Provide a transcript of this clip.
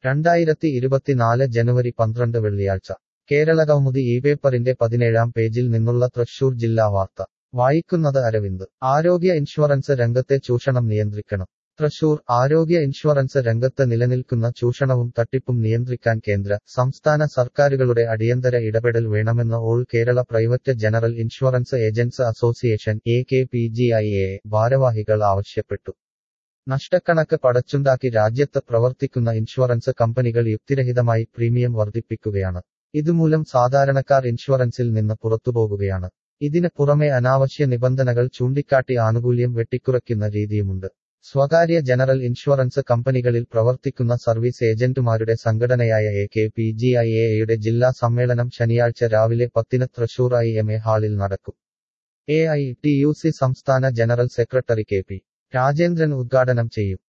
രണ്ടായിരത്തി ഇരുപത്തിനാല് ജനുവരി പന്ത്രണ്ട് വെള്ളിയാഴ്ച കേരളകൗമുദി ഈ പേപ്പറിന്റെ പതിനേഴാം പേജിൽ നിന്നുള്ള തൃശൂർ ജില്ലാ വാർത്ത വായിക്കുന്നത് അരവിന്ദ് ആരോഗ്യ ഇൻഷുറൻസ് രംഗത്തെ ചൂഷണം നിയന്ത്രിക്കണം തൃശൂർ ആരോഗ്യ ഇൻഷുറൻസ് രംഗത്ത് നിലനിൽക്കുന്ന ചൂഷണവും തട്ടിപ്പും നിയന്ത്രിക്കാൻ കേന്ദ്ര സംസ്ഥാന സർക്കാരുകളുടെ അടിയന്തര ഇടപെടൽ വേണമെന്ന് all Kerala private general insurance agents association A K P G I A ഭാരവാഹികൾ ആവശ്യപ്പെട്ടു നഷ്ടക്കണക്ക് പടച്ചുണ്ടാക്കി രാജ്യത്ത് പ്രവർത്തിക്കുന്ന ഇൻഷുറൻസ് കമ്പനികൾ യുക്തിരഹിതമായി പ്രീമിയം വർദ്ധിപ്പിക്കുകയാണ് ഇതുമൂലം സാധാരണക്കാർ ഇൻഷുറൻസിൽ നിന്ന് പുറത്തുപോകുകയാണ് ഇതിന് പുറമെ അനാവശ്യ നിബന്ധനകൾ ചൂണ്ടിക്കാട്ടി ആനുകൂല്യം വെട്ടിക്കുറയ്ക്കുന്ന രീതിയുമുണ്ട് സ്വകാര്യ ജനറൽ ഇൻഷുറൻസ് കമ്പനികളിൽ പ്രവർത്തിക്കുന്ന സർവീസ് ഏജന്റുമാരുടെ സംഘടനയായ A K P G I എയുടെ ജില്ലാ സമ്മേളനം ശനിയാഴ്ച രാവിലെ പത്തിന് തൃശൂർ ഐ എം എ ഹാളിൽ നടക്കും A I T U C സംസ്ഥാന general secretary K P Rajendran ഉദ്ഘാടനം ചെയ്യും